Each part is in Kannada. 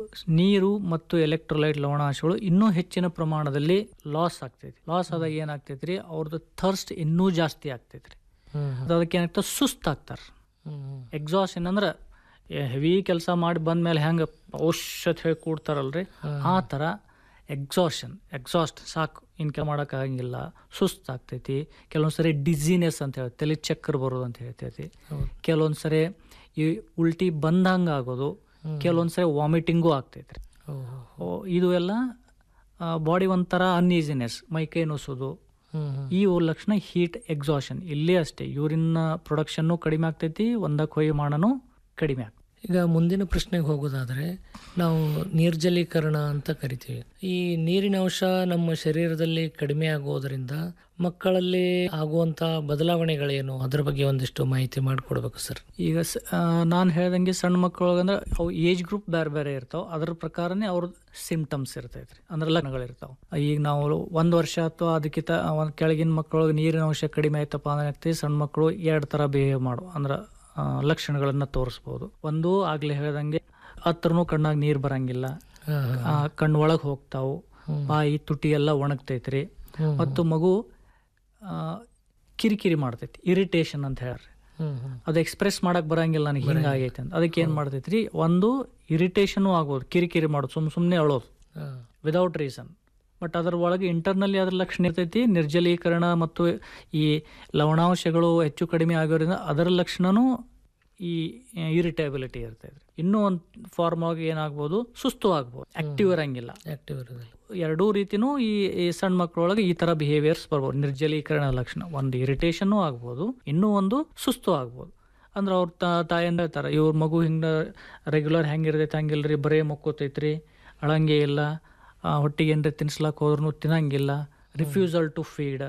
ನೀರು ಮತ್ತು ಎಲೆಕ್ಟ್ರೋಲೈಟ್ ಲವಣಾಂಶಗಳು ಇನ್ನೂ ಹೆಚ್ಚಿನ ಪ್ರಮಾಣದಲ್ಲಿ ಲಾಸ್ ಆಗ್ತೈತಿ ಲಾಸ್ ಆದಾಗ ಏನಾಗ್ತೈತ್ರಿ ಅವ್ರದ್ದು ಥರ್ಸ್ಟ್ ಇನ್ನೂ ಜಾಸ್ತಿ ಆಗ್ತೈತ್ರಿ ಅದು ಅದಕ್ಕೆ ಏನಾಗ್ತದೆ ಸುಸ್ತಾಗ್ತಾರೆ ಎಕ್ಸಾಷನ್ ಅಂದ್ರೆ ಹೆವಿ ಕೆಲಸ ಮಾಡಿ ಬಂದ್ಮೇಲೆ ಹೆಂಗೆ ಔಷಧ ಹೇಳಿ ಕೂಡ್ತಾರಲ್ರಿ ಆ ಥರ ಎಕ್ಸಾಷನ್ ಎಕ್ಸಾಸ್ಟ್ ಸಾಕು ಇನ್ನು ಕೆಲಸ ಮಾಡೋಕ್ಕಾಗಂಗಿಲ್ಲ ಸುಸ್ತಾಗ್ತೈತಿ ಕೆಲವೊಂದು ಸರಿ ಡಿಸಿನೆಸ್ ಅಂತ ಹೇಳಿ ತಲೆ ಚಕ್ಕರ್ ಬರೋದು ಅಂತ ಹೇಳ್ತೈತಿ ಕೆಲವೊಂದು ಸರಿ ಈ ಉಲ್ಟಿ ಬಂದಂಗೆ ಆಗೋದು ಕೆಲವೊಂದು ಸರಿ ವಾಮಿಟಿಂಗು ಆಗ್ತೈತ್ರಿ ಓ, ಇದು ಎಲ್ಲ ಬಾಡಿ ಒಂಥರ ಅನ್ಈಸಿನೆಸ್ ಮೈಕೈ ನೋಸೋದು ಈ ಲಕ್ಷಣ ಹೀಟ್ ಎಕ್ಸಾಷನ್ ಇಲ್ಲೇ ಅಷ್ಟೇ ಯೂರಿನ್ ಪ್ರೊಡಕ್ಷನ್ನು ಕಡಿಮೆ ಆಗ್ತೈತಿ ಒಂದಕ್ಕೆ ಹೊಯ್ಯ ಮಾಡೋನು ಕಡಿಮೆ ಆಗ್ತೈತಿ ಈಗ ಮುಂದಿನ ಪ್ರಶ್ನೆಗೆ ಹೋಗೋದಾದ್ರೆ ನಾವು ನಿರ್ಜಲೀಕರಣ ಅಂತ ಕರಿತೀವಿ ಈ ನೀರಿನ ಅಂಶ ನಮ್ಮ ಶರೀರದಲ್ಲಿ ಕಡಿಮೆ ಆಗೋದ್ರಿಂದ ಮಕ್ಕಳಲ್ಲಿ ಆಗುವಂತ ಬದಲಾವಣೆಗಳೇನು ಅದ್ರ ಬಗ್ಗೆ ಒಂದಿಷ್ಟು ಮಾಹಿತಿ ಮಾಡಿಕೊಡ್ಬೇಕು ಸರ್ ಈಗ ನಾನು ಹೇಳ್ದಂಗೆ ಸಣ್ಣ ಮಕ್ಕಳೊಳಗಂದ್ರೆ ಅವು ಏಜ್ ಗ್ರೂಪ್ ಬೇರೆ ಬೇರೆ ಇರ್ತಾವೆ ಅದ್ರ ಪ್ರಕಾರನೇ ಅವ್ರ ಸಿಂಪ್ಟಮ್ಸ್ ಇರ್ತೈತ್ರಿ ಅಂದ್ರೆ ಲಕ್ಷಣಗಳಿರ್ತಾವೆ ಈಗ ನಾವು ಒಂದು ವರ್ಷ ಅಥವಾ ಅದಕ್ಕಿಂತ ಒಂದು ಕೆಳಗಿನ ಮಕ್ಕಳೊಳಗೆ ನೀರಿನ ಅಂಶ ಕಡಿಮೆ ಆಯ್ತಪ್ಪ ಅಂದ್ರೆ ಏನಾಗ್ತೈತಿ ಸಣ್ಣ ಮಕ್ಕಳು ಎರಡು ಥರ ಬಿಹೇವ್ ಮಾಡು ಅಂದ್ರೆ ಆ, ಲಕ್ಷಣಗಳನ್ನ ತೋರಿಸ್ಬೋದು ಒಂದು ಆಗ್ಲೇ ಹೇಳ್ದಂಗೆ ಹತ್ರನೂ ಕಣ್ಣಾಗ ನೀರು ಬರಂಗಿಲ್ಲ ಆ, ಕಣ್ಣು ಒಳಗೆ ಹೋಗ್ತಾವು ಬಾಯಿ ತುಟಿ ಎಲ್ಲ ಒಣಗ್ತೈತ್ರಿ ಮತ್ತು ಮಗು ಆ, ಕಿರಿಕಿರಿ ಮಾಡ್ತೈತಿ ಇರಿಟೇಷನ್ ಅಂತ ಹೇಳ್ರಿ ಅದು ಎಕ್ಸ್ಪ್ರೆಸ್ ಮಾಡಕ್ ಬರಂಗಿಲ್ಲ ನನಗೆ ಹಿಂಗಾಗೈತೆ ಅಂತ ಅದಕ್ಕೆ ಏನ್ ಮಾಡ್ತೈತ್ರಿ ಒಂದು ಇರಿಟೇಷನು ಆಗ್ಬೋದು ಕಿರಿಕಿರಿ ಮಾಡೋದು ಸುಮ್ ಸುಮ್ಮನೆ ಅಳೋದು ವಿದೌಟ್ ರೀಸನ್ ಬಟ್ ಅದರ ಒಳಗೆ ಇಂಟರ್ನಲ್ಲಿ ಅದ್ರ ಲಕ್ಷಣ ಇರ್ತೈತಿ ನಿರ್ಜಲೀಕರಣ ಮತ್ತು ಈ ಲವಣಾಂಶಗಳು ಹೆಚ್ಚು ಕಡಿಮೆ ಆಗೋದ್ರಿಂದ ಅದರ ಲಕ್ಷಣನೂ ಈ ಇರಿಟೇಬಿಲಿಟಿ ಇರ್ತೈತ್ರಿ ಇನ್ನೂ ಒಂದು ಫಾರ್ಮ್ ಆಗಿ ಏನಾಗ್ಬೋದು ಸುಸ್ತು ಆಗ್ಬೋದು ಆಕ್ಟಿವ್ ಇರಂಗಿಲ್ಲ ಆಕ್ಟಿವ್ ಇರೋದಿಲ್ಲ ಎರಡೂ ರೀತಿನೂ ಈ ಈ ಸಣ್ಣ ಮಕ್ಕಳೊಳಗೆ ಈ ತರ ಬಿಹೇವಿಯರ್ಸ್ ಬರ್ಬೋದು ನಿರ್ಜಲೀಕರಣ ಲಕ್ಷಣ ಒಂದು ಇರಿಟೇಷನ್ನು ಆಗ್ಬೋದು ಇನ್ನೂ ಒಂದು ಸುಸ್ತು ಆಗ್ಬೋದು ಅಂದ್ರೆ ಅವ್ರ ತಾಯಿಂದ ಹೇಳ್ತಾರೆ ಇವ್ರ ಮಗು ಹಿಂಗೆ ರೆಗ್ಯುಲರ್ ಹೆಂಗಿರ್ತೈತೆ ಹಂಗಿಲ್ರಿ ಬರೇ ಮಕ್ಕೋತೈತ್ರಿ ಅಳಂಗೆ ಇಲ್ಲ ಆ, ಹೊಟ್ಟಿಗೆ ಏನ್ರಿ ತಿನ್ಸ್ಲಾಕ್ ಹೋದ್ರೂ ತಿನ್ನಂಗಿಲ್ಲ ರಿಫ್ಯೂಸಲ್ ಟು ಫೀಡ್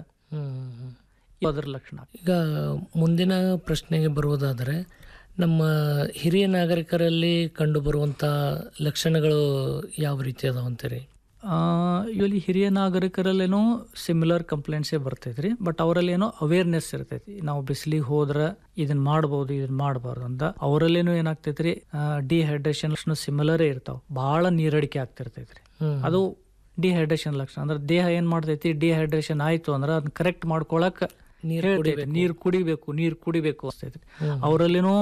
ಅದ್ರ ಲಕ್ಷಣ ಈಗ ಮುಂದಿನ ಪ್ರಶ್ನೆಗೆ ಬರುವುದಾದರೆ ನಮ್ಮ ಹಿರಿಯ ನಾಗರಿಕರಲ್ಲಿ ಕಂಡುಬರುವಂಥ ಲಕ್ಷಣಗಳು ಯಾವ ರೀತಿ ಅದಾವ ಅಂತೀರಿ ಇವಲ್ಲಿ ಹಿರಿಯ ನಾಗರಿಕರಲ್ಲೇನೋ ಸಿಮಿಲರ್ ಕಂಪ್ಲೇಂಟ್ಸೇ ಬರ್ತೈತ್ರಿ ಬಟ್ ಅವರಲ್ಲೇನೋ ಅವೇರ್ನೆಸ್ ಇರ್ತೈತಿ ನಾವು ಬಿಸಿಲಿಗೆ ಹೋದ್ರ ಇದನ್ನ ಮಾಡ್ಬೋದು ಇದನ್ನ ಮಾಡಬಾರ್ದು ಅಂತ ಅವರಲ್ಲೇನೋ ಏನಾಗ್ತೈತ್ರಿ ಡಿಹೈಡ್ರೇಷನ್ ಲಕ್ಷಣ ಸಿಮಿಲರೇ ಇರ್ತಾವ ಬಹಳ ನೀರಡಿಕೆ ಆಗ್ತಿರ್ತೈತ್ರಿ ಅದು ಡಿಹೈಡ್ರೇಷನ್ ಲಕ್ಷಣ ಅಂದ್ರೆ ದೇಹ ಏನ್ ಮಾಡ್ತೈತಿ ಡಿಹೈಡ್ರೇಷನ್ ಆಯ್ತು ಅಂದ್ರೆ ಅದನ್ನ ಕರೆಕ್ಟ್ ಮಾಡ್ಕೊಳಕ್ ಹೇಳ್ತೈತಿ ನೀರು ಕುಡಿಬೇಕು ನೀರು ಕುಡಿಬೇಕು ಅನ್ಸ್ತೈತ್ರಿ ಅವರಲ್ಲಿನೂ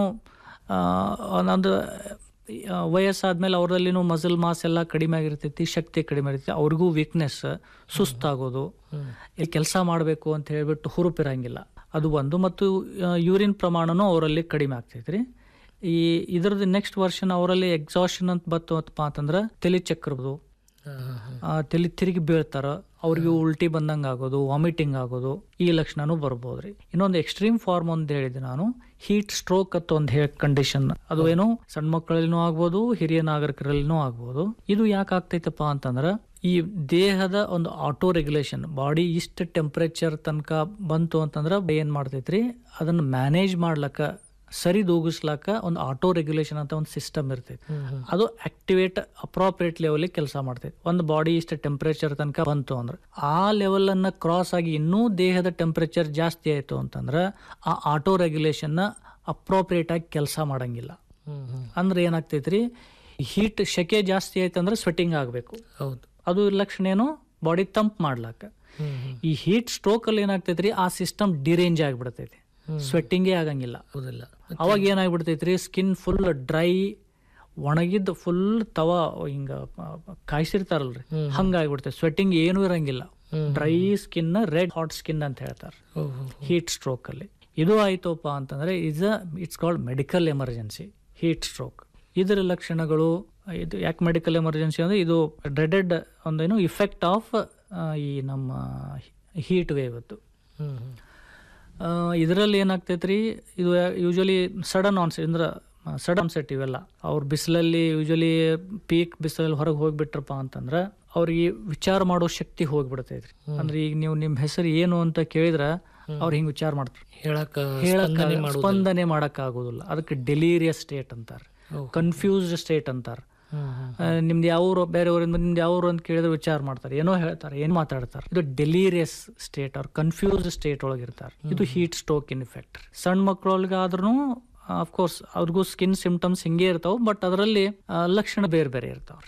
ನಂದು ವಯಸ್ಸಾದ್ಮೇಲೆ ಅವರಲ್ಲಿನೂ ಮಸಲ್ ಮಾಸ್ ಎಲ್ಲ ಕಡಿಮೆ ಆಗಿರ್ತೈತಿ ಶಕ್ತಿ ಕಡಿಮೆ ಇರ್ತೈತಿ ಅವ್ರಿಗೂ ವೀಕ್ನೆಸ್ ಸುಸ್ತಾಗೋದು ಇಲ್ಲಿ ಕೆಲಸ ಮಾಡಬೇಕು ಅಂತ ಹೇಳ್ಬಿಟ್ಟು ಹುರುಪಿರಂಗಿಲ್ಲ ಅದು ಒಂದು ಮತ್ತು ಯೂರಿನ್ ಪ್ರಮಾಣನೂ ಅವರಲ್ಲಿ ಕಡಿಮೆ ಆಗ್ತೈತ್ರಿ ಈ ಇದ್ರದ್ದು ನೆಕ್ಸ್ಟ್ ವರ್ಷನ್ ಅವರಲ್ಲಿ ಎಕ್ಸಾಷನ್ ಅಂತ ಬತ್ತು ಅಂತಪ್ಪ ಅಂತಂದ್ರೆ ತಲೆ ಚಕ್ರದು ಆ, ತಲೆ ತಿರುಗಿ ಬೀಳ್ತಾರ ಅವ್ರಿಗೆ ಉಲ್ಟಿ ಬಂದಂಗೆ ಆಗೋದು ವಾಮಿಟಿಂಗ್ ಆಗೋದು ಈ ಲಕ್ಷಣನೂ ಬರ್ಬೋದ್ರಿ ಇನ್ನೊಂದು ಎಕ್ಸ್ಟ್ರೀಮ್ ಫಾರ್ಮ್ ಅಂತ ಹೇಳಿದೆ ನಾನು ಹೀಟ್ ಸ್ಟ್ರೋಕ್ ಅಂತ ಒಂದು ಹೇ ಕಂಡೀಷನ್ ಅದು ಏನು ಸಣ್ಣ ಮಕ್ಕಳಲ್ಲಿನೂ ಆಗ್ಬೋದು ಹಿರಿಯ ನಾಗರಿಕರಲ್ಲಿನೂ ಆಗ್ಬೋದು ಇದು ಯಾಕೆ ಆಗ್ತೈತಪ್ಪ ಅಂತಂದ್ರೆ ಈ ದೇಹದ ಒಂದು ಆಟೋ ರೆಗ್ಯುಲೇಷನ್ ಬಾಡಿ ಇಷ್ಟ ಟೆಂಪರೇಚರ್ ತನಕ ಬಂತು ಅಂತಂದ್ರೆ ಏನ್ ಮಾಡ್ತೈತ್ರಿ ಅದನ್ನ ಮ್ಯಾನೇಜ್ ಮಾಡ್ಲಕ್ಕ ಸರಿ ದೂಗಿಸ್ಲಾಕ ಒಂದು ಆಟೋ ರೆಗ್ಯುಲೇಷನ್ ಅಂತ ಒಂದು ಸಿಸ್ಟಮ್ ಇರ್ತೈತಿ ಅದು ಆಕ್ಟಿವೇಟ್ ಅಪ್ರಾಪ್ರಿಯೇಟ್ ಲೆವೆಲ್ ಕೆಲಸ ಮಾಡ್ತೈತಿ ಒಂದು ಬಾಡಿ ಇಷ್ಟ ಟೆಂಪರೇಚರ್ ತನಕ ಬಂತು ಅಂದ್ರೆ ಆ ಲೆವೆಲ್ ಅನ್ನ ಕ್ರಾಸ್ ಆಗಿ ಇನ್ನೂ ದೇಹದ ಟೆಂಪರೇಚರ್ ಜಾಸ್ತಿ ಆಯ್ತು ಅಂತಂದ್ರೆ ಆ ಆಟೋ ರೆಗ್ಯುಲೇಷನ್ ಅಪ್ರಾಪ್ರಿಯೇಟ್ ಆಗಿ ಕೆಲಸ ಮಾಡಂಗಿಲ್ಲ ಅಂದ್ರೆ ಏನಾಗ್ತೈತ್ರಿ ಹೀಟ್ ಶೆಕೆ ಜಾಸ್ತಿ ಆಯ್ತಂದ್ರೆ ಸ್ವೆಟ್ಟಿಂಗ್ ಆಗಬೇಕು ಹೌದು ಅದು ಲಕ್ಷಣ ಏನು ಬಾಡಿ ತಂಪ್ ಮಾಡ್ಲಾಕ ಈ ಹೀಟ್ ಸ್ಟ್ರೋಕ್ ಅಲ್ಲಿ ಏನಾಗ್ತೈತ್ರಿ ಆ ಸಿಸ್ಟಮ್ ಡಿರೇಂಜ್ ಆಗಿಬಿಡ್ತೈತಿ ಸ್ವೆಟ್ಟಿಂಗೇ ಆಗಂಗಿಲ್ಲ ಹೌದಿಲ್ಲ ಅವಾಗ ಏನಾಗ್ಬಿಡ್ತೈತ್ರಿ ಸ್ಕಿನ್ ಫುಲ್ ಡ್ರೈ ಒಣಗಿದ್ದು ಫುಲ್ ತವ ಹಿಂಗ ಕಾಯಿಸಿರ್ತಾರಲ್ರಿ ಹಂಗಾಗ್ಬಿಡ್ತೈತಿ ಸ್ವೆಟ್ಟಿಂಗ್ ಏನೂ ಇರಂಗಿಲ್ಲ dry skin red hot skin ಅಂತ ಹೇಳ್ತಾರೆ ಹೀಟ್ ಸ್ಟ್ರೋಕ್ ಅಲ್ಲಿ ಇದು ಆಯ್ತಪ್ಪ ಅಂತಂದ್ರೆ is a it's called medical emergency heat stroke ಇದರ ಲಕ್ಷಣಗಳು ಇದು ಯಾಕೆ ಮೆಡಿಕಲ್ ಎಮರ್ಜೆನ್ಸಿ ಅಂದ್ರೆ ಇದು ಡ್ರೆಡೆಡ್ ಒಂದೇನು ಇಫೆಕ್ಟ್ ಆಫ್ ಈ ನಮ್ಮ ಹೀಟ್ ವೇವ್ ಅದು ಇದರಲ್ಲಿ ಏನಾಗ್ತೈತ್ರಿ ಇದು ಯೂಶಲಿ ಸಡನ್ ಆನ್ಸೆಟ್ ಅಂದ್ರೆ ಸಡನ್ ಆನ್ಸೆಟ್ ಇವೆಲ್ಲ ಅವ್ರ ಬಿಸಿಲಲ್ಲಿ ಯೂಶಲಿ ಪೀಕ್ ಬಿಸಿಲಲ್ಲಿ ಹೊರಗೆ ಹೋಗ್ಬಿಟ್ರಪ್ಪ ಅಂತಂದ್ರೆ ಅವ್ರಿಗೆ ವಿಚಾರ ಮಾಡೋ ಶಕ್ತಿ ಹೋಗ್ಬಿಡ್ತೈತ್ರಿ ಅಂದ್ರೆ ಈಗ ನೀವು ನಿಮ್ಮ ಹೆಸರು ಏನು ಅಂತ ಕೇಳಿದ್ರ ಅವ್ರು ಹಿಂಗ್ ವಿಚಾರ ಮಾಡ್ತಾರೆ ಹೇಳಕ್ಕ ಹೇಳಕ್ ಸ್ಪಂದನೆ ಮಾಡೋದಿಲ್ಲ. ಸ್ಪಂದನೆ ಮಾಡಕ್ ಆಗೋದಿಲ್ಲ ಅದಕ್ಕೆ ಡೆಲೀರಿಯಸ್ ಸ್ಟೇಟ್ ಅಂತಾರೆ ಕನ್ಫ್ಯೂಸ್ಡ್ ಸ್ಟೇಟ್ ಅಂತಾರೆ ನಿಮ್ದು ಯಾವ ಊರು ಬೇರೆ ಊರಿಂದ ನಿಮ್ದು ಯಾವ ಊರು ಅಂತ ಕೇಳಿದ್ರೆ ವಿಚಾರ ಮಾಡ್ತಾರೆ ಏನೋ ಹೇಳ್ತಾರೆ ಏನು ಮಾತಾಡ್ತಾರೆ ಇದು ಡೆಲೀರಿಯಸ್ ಸ್ಟೇಟ್ ಅವ್ರ ಕನ್ಫ್ಯೂಸ್ಡ್ ಸ್ಟೇಟ್ ಒಳಗಿರ್ತಾರೆ ಇದು ಹೀಟ್ ಸ್ಟ್ರೋಕ್ ಇನ್ ಇಫೆಕ್ಟ್ ಸಣ್ಣ ಮಕ್ಕಳೊಳಗಾದ್ರೂ ಅಫ್ಕೋರ್ಸ್ ಅವ್ರಿಗೂ ಸ್ಕಿನ್ ಸಿಂಪ್ಟಮ್ಸ್ ಹಿಂಗೆ ಇರ್ತಾವ ಬಟ್ ಅದರಲ್ಲಿ ಲಕ್ಷಣ ಬೇರೆ ಬೇರೆ ಇರ್ತಾವ್ರಿ